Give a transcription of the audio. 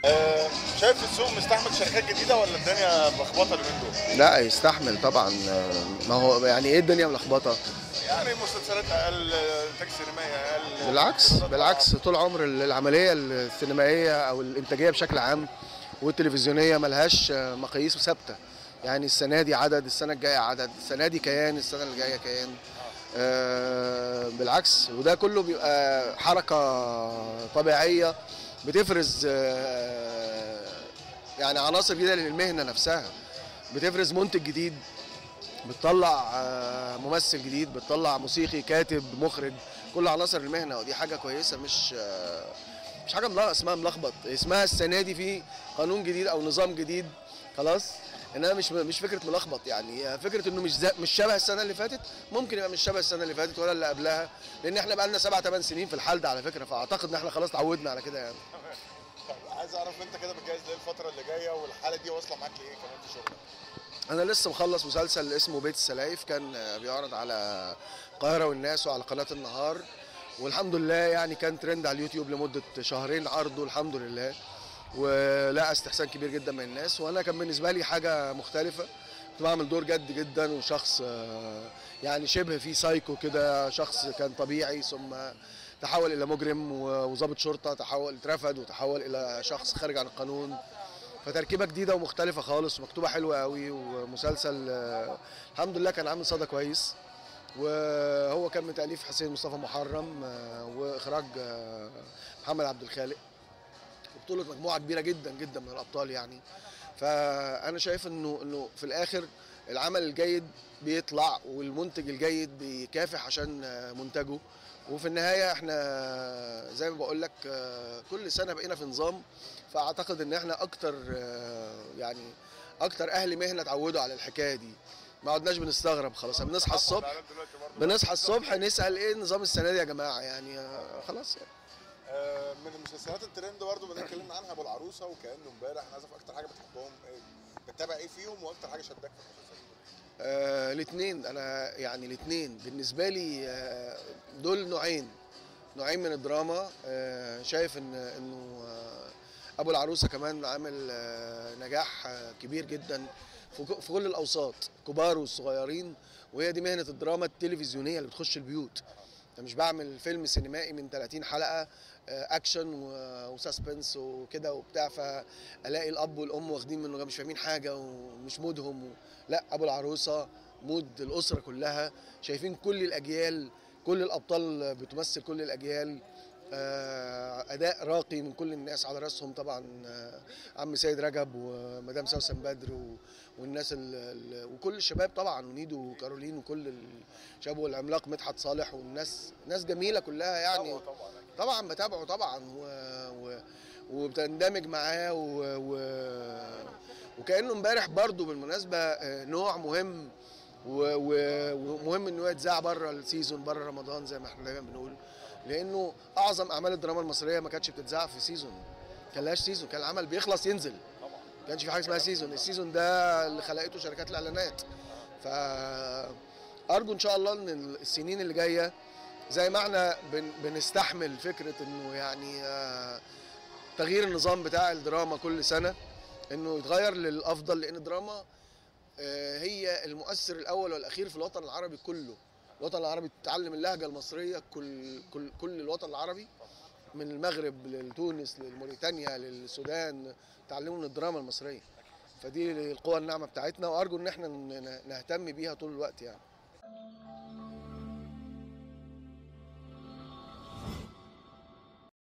آه، شايف السوق مستحمل شركات جديده ولا الدنيا ملخبطه اليومين دول؟ لا يستحمل طبعا ما هو يعني ايه الدنيا ملخبطه يعني مسلسلات اقل انتاج سينمائي اقل بالعكس بالعكس طول عمر العمليه السينمائيه او الانتاجيه بشكل عام والتلفزيونيه ملهاش مقاييس ثابته يعني السنه دي عدد السنه الجايه عدد السنه دي كيان السنه اللي جايه كيان آه بالعكس وده كله بيبقى حركه طبيعيه بتفرز آه يعني عناصر جديده للمهنه نفسها بتفرز منتج جديد بتطلع آه، ممثل جديد بتطلع موسيقي كاتب مخرج كل عناصر المهنه ودي حاجه كويسه مش آه، مش حاجه ملا- اسمها ملخبط اسمها السنه دي في قانون جديد او نظام جديد خلاص انما مش مش فكره ملخبط يعني هي فكره انه مش زي- مش شبه السنه اللي فاتت ممكن يبقى مش شبه السنه اللي فاتت ولا اللي قبلها لان احنا بقى لنا سبع ثمان سنين في الحال ده على فكره فاعتقد ان احنا خلاص اتعودنا على كده يعني طب عايز اعرف انت كده بتجهز ليه الفتره اللي جايه والحاله دي واصله معاك لايه كمان في شغلك؟ انا لسه مخلص مسلسل اسمه بيت السلايف كان بيعرض على القاهره والناس وعلى قناه النهار والحمد لله يعني كان ترند على اليوتيوب لمده شهرين عرضه الحمد لله ولقى استحسان كبير جدا من الناس وانا كان بالنسبه لي حاجه مختلفه كنت بعمل دور جد جدا وشخص آه، يعني شبه فيه سايكو كده شخص كان طبيعي ثم تحول الى مجرم وضابط شرطه تحول اترفد وتحول الى شخص خارج عن القانون فتركيبه جديده ومختلفه خالص ومكتوبه حلوه قوي ومسلسل آه، الحمد لله كان عامل صدى كويس وهو كان من تاليف حسين مصطفى محرم آه، واخراج آه، محمد عبد الخالق وبطوله مجموعه كبيره جدا جدا من الابطال يعني فانا شايف انه انه في الاخر العمل الجيد بيطلع والمنتج الجيد بيكافح عشان آه، منتجه وفي النهايه احنا زي ما بقول لك آه، كل سنه بقينا في نظام فاعتقد ان احنا اكتر آه، يعني اكتر اهل مهنه اتعودوا على الحكايه دي ما عدناش بنستغرب خلاص بنصحى الصبح الإعلان دلوقتي برضه. بنصحى الصبح نسال ايه نظام السنه دي يا جماعه يعني آه، خلاص يعني. آه، من المسلسلات الترند برضه بدنا اتكلمنا عنها ابو العروسه وكانه امبارح انا عايز اعرف اكتر حاجه بتحبهم ايه بتتابع ايه فيهم واكتر حاجه شدك في المسلسل آه الاثنين انا يعني الاثنين بالنسبه لي آه دول نوعين نوعين من الدراما آه شايف ان انه آه ابو العروسه كمان عامل آه نجاح آه كبير جدا في ك- في كل الاوساط كبار والصغيرين وهي دي مهنه الدراما التلفزيونيه اللي بتخش البيوت انا مش بعمل فيلم سينمائي من 30 حلقه آه، اكشن و- وساسبنس وكده وبتاع فالاقي الاب والام واخدين منه مش فاهمين حاجه ومش مودهم و... لا ابو العروسه مود الاسره كلها شايفين كل الاجيال كل الابطال بتمثل كل الاجيال آه، اداء راقي من كل الناس على راسهم طبعا آه، عم سيد رجب ومدام سوسن بدر و- والناس ال ال وكل الشباب طبعا ونيدو وكارولين وكل الشباب والعملاق مدحت صالح والناس ناس جميله كلها يعني طبعا طبعا طبعا بتابعه طبعا و... و... وبتندمج معاه و... و... وكانه امبارح برضو بالمناسبه آه، نوع مهم و... و... ومهم انه يتذاع بره السيزون بره رمضان زي ما احنا دايما بنقول لانه اعظم اعمال الدراما المصريه ما كانتش بتتذاع في سيزون كان لهاش سيزون كان العمل بيخلص ينزل طبعا ما كانش في حاجه اسمها سيزون السيزون ده اللي خلقته شركات الاعلانات ف ارجو ان شاء الله ان السنين اللي جايه زي ما احنا بن بنستحمل فكره انه يعني آه، تغيير النظام بتاع الدراما كل سنه انه يتغير للافضل لان الدراما آه، هي المؤثر الاول والاخير في الوطن العربي كله الوطن العربي تتعلم اللهجه المصريه كل كل كل الوطن العربي من المغرب لتونس لموريتانيا للسودان تعلموا من الدراما المصريه فدي القوة الناعمة بتاعتنا وأرجو إن احنا ن- نهتم بيها طول الوقت يعني